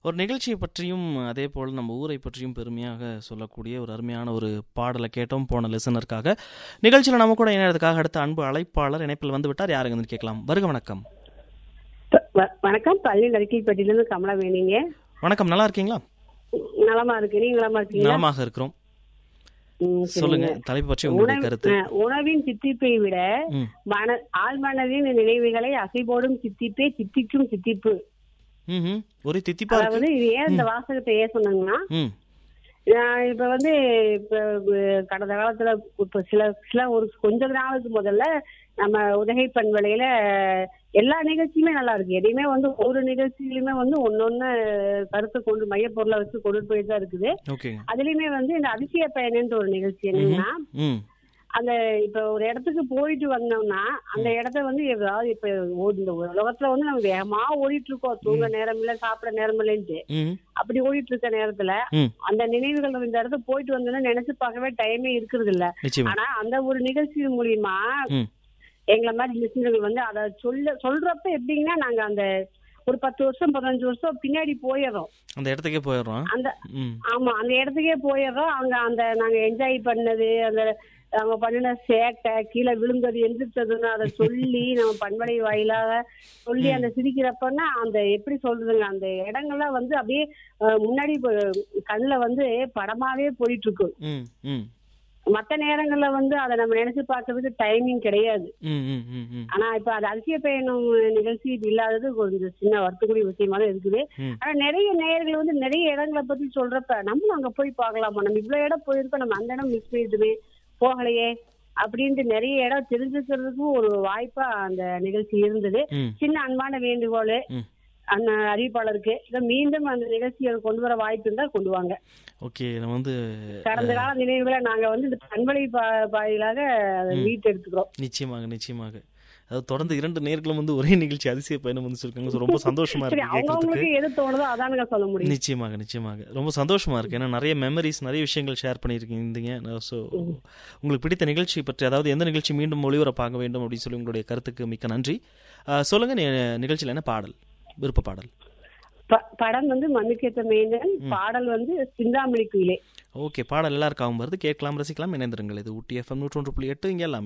ஒரு நிகழ்ச்சியை பற்றியும் அதே போல் நம்ம ஊரை பற்றியும் பெருமையாக சொல்லக்கூடிய ஒரு அருமையான ஒரு பாடலை கேட்டோம் போன லிசனருக்காக நிகழ்ச்சியில் நம்ம கூட இணையறதுக்காக அடுத்த அன்பு அழைப்பாளர் இணைப்பில் வந்து விட்டார் யாருங்க கேட்கலாம் வருக வணக்கம் வ- வ- வணக்கம் பள்ளி நறுக்கிப்பட்டியிலிருந்து கமலா வேணிங்க வணக்கம் நல்லா இருக்கீங்களா நலமா இருக்கு நீங்க நலமா இருக்கீங்களா நலமாக இருக்கிறோம் ம், சரிங்க. சொல்லுங்க தலைப்பு பற்றி உங்களுடைய உணவு- கருத்து அஹ், உணவின் சித்திப்பை விட ம் மன ஆழ்மனதின் நினைவுகளை அசைபோடும் சித்திப்பே சித்திக்கும் சித்திப்பு ம் ஒரு தித்திப்பா இருக்கு அதாவது இது ஏன் இந்த வாசகத்தை ஏன் சொன்னாங்கன்னா ம் நான் இப்ப வந்து இப்ப அஹ், கடந்த காலத்துல இப்ப சில சில ஒரு கொஞ்ச நாளுக்கு முதல்ல நம்ம உதகை பண்பலையில எல்லா நிகழ்ச்சியுமே நல்லா இருக்கு எதையுமே வந்து ஒரு நிகழ்ச்சியிலுமே வந்து ஒன்னொன்னு கருத்தை கொண்டு மையப்பொருளை வச்சு கொண்டு போய் தான் இருக்குது ஓகேங்க அதுலயுமே வந்து இந்த அதிசய பயணம்ன்ற ஒரு நிகழ்ச்சி என்னன்னா ம் அந்த இப்ப ஒரு இடத்துக்கு போயிட்டு வந்தோம்னா அந்த இடத்த வந்து ஏதாவது இப்ப ஓ- இந்த உலகத்துல வந்து நம்ம வேகமா ஓடிட்டு இருக்கோம் தூங்க நேரம் இல்ல சாப்பிட நேரம் இல்லைன்ட்டு ம் அப்படி ஓடிட்டு இருக்க நேரத்துல ம் அந்த நினைவுகள் இந்த இடத்த போயிட்டு வந்தோம்னா நினைச்சு பார்க்கவே டைமே இருக்கிறது இல்ல நிச்சயமா ஆனா அந்த ஒரு நிகழ்ச்சி மூலியமா ம் எங்களை மாதிரி லிசனர்கள் வந்து அத சொல்ல சொல்றப்ப எப்படின்னா நாங்க அந்த ஒரு பத்து வருஷம் பதினஞ்சு வருஷம் பின்னாடி போயிடுறோம் அந்த இடத்துக்கே போயிடுறோம் அந்த ம் ஆமா அந்த இடத்துக்கே போயிடுறோம் அங்க அந்த நாங்க என்ஜாய் பண்ணது அந்த அவங்க பண்ணின சேட்டை கீழே விழுந்தது எந்திரிச்சதுன்னு அதை சொல்லி நம்ம பண்படை வாயிலாக சொல்லி அந்த சிரிக்கிறப்பன்னா அந்த எப்படி சொல்றதுங்க அந்த இடங்கள்லாம் வந்து அப்படியே அஹ், முன்னாடி இப்ப கண்ணுல வந்து படமாவே போயிட்டு இருக்கு ம் ம் மத்த நேரங்கள்ல வந்து அதை நம்ம நினைச்சு பார்க்கறதுக்கு டைமிங் கிடையாது ம் ம் ம் ம் ஆனா இப்ப அது அதிசய பயணம் நிகழ்ச்சி இது இல்லாதது கொஞ்சம் சின்ன வருத்தக்கூடிய விஷயமா தான் இருக்குது ம். ஆனா நிறைய நேயர்கள் வந்து நிறைய இடங்களை பத்தி சொல்றப்ப நம்மளும் அங்க போய் பார்க்கலாமா நம்ம இவ்வளவு இடம் போயிருக்கோம் நம்ம அந்த இடம் மிஸ் பண்ணிட்டுமே போகலையே அப்படின்ட்டு நிறைய இடம் தெரிஞ்சுக்கிறதுக்கும் ஒரு வாய்ப்பா அந்த நிகழ்ச்சி இருந்தது ம் சின்ன அன்பான வேண்டுகோள் ம் அந்த அறிவிப்பாளருக்கு இதை மீண்டும் அந்த நிகழ்ச்சியை கொண்டு வர வாய்ப்பு இருந்தா கொண்டு வாங்க ஓகே நம்ம வந்து கடந்த கால நினைவுகளை நாங்க வந்து இந்த பண்பலை பா- வாயிலாக அதை மீட்டு எடுத்துக்கிறோம் நிச்சயமாக நிச்சயமாக அதாவது தொடர்ந்து இரண்டு நேர்களும் வந்து ஒரே நிகழ்ச்சி அதிசய பயணம் வந்து சொல்லிருக்காங்க So, ரொம்ப சந்தோஷமா சரி இருக்கு கேட்கறதுக்கு அவங்கவுங்களுக்கு எது தோணுதோ அதானுங்க சொல்ல முடியும் நிச்சயமாக நிச்சயமாக ரொம்ப சந்தோஷமா இருக்கு ஏன்னா நிறைய மெமரிஸ் நிறைய விஷயங்கள் ஷேர் பண்ணியிருக்கீங்க ஸோ உங்களுக்கு பிடித்த நிகழ்ச்சி பற்றி அதாவது எந்த நிகழ்ச்சி மீண்டும் ஒளிபரப்பாக வேண்டும் அப்படின்னு சொல்லி உங்களுடைய கருத்துக்கு மிக்க நன்றி அஹ், சொல்லுங்க நீ நிகழ்ச்சியில் என்ன பாடல் விருப்ப பாடல் ப- படம் வந்து மண்ணுக்கேத்த மேந்தன் பாடல் வந்து சிந்தாமணி குயிலே ஓகே பாடல் எல்லாருக்காகவும் வருது கேட்கலாம் ரசிக்கலாம் இணைந்திருங்கள் இது ஊட்டி எஃப்எம் நூற்றொன்று புள்ளி எட்டு இங்கே எல்லாமே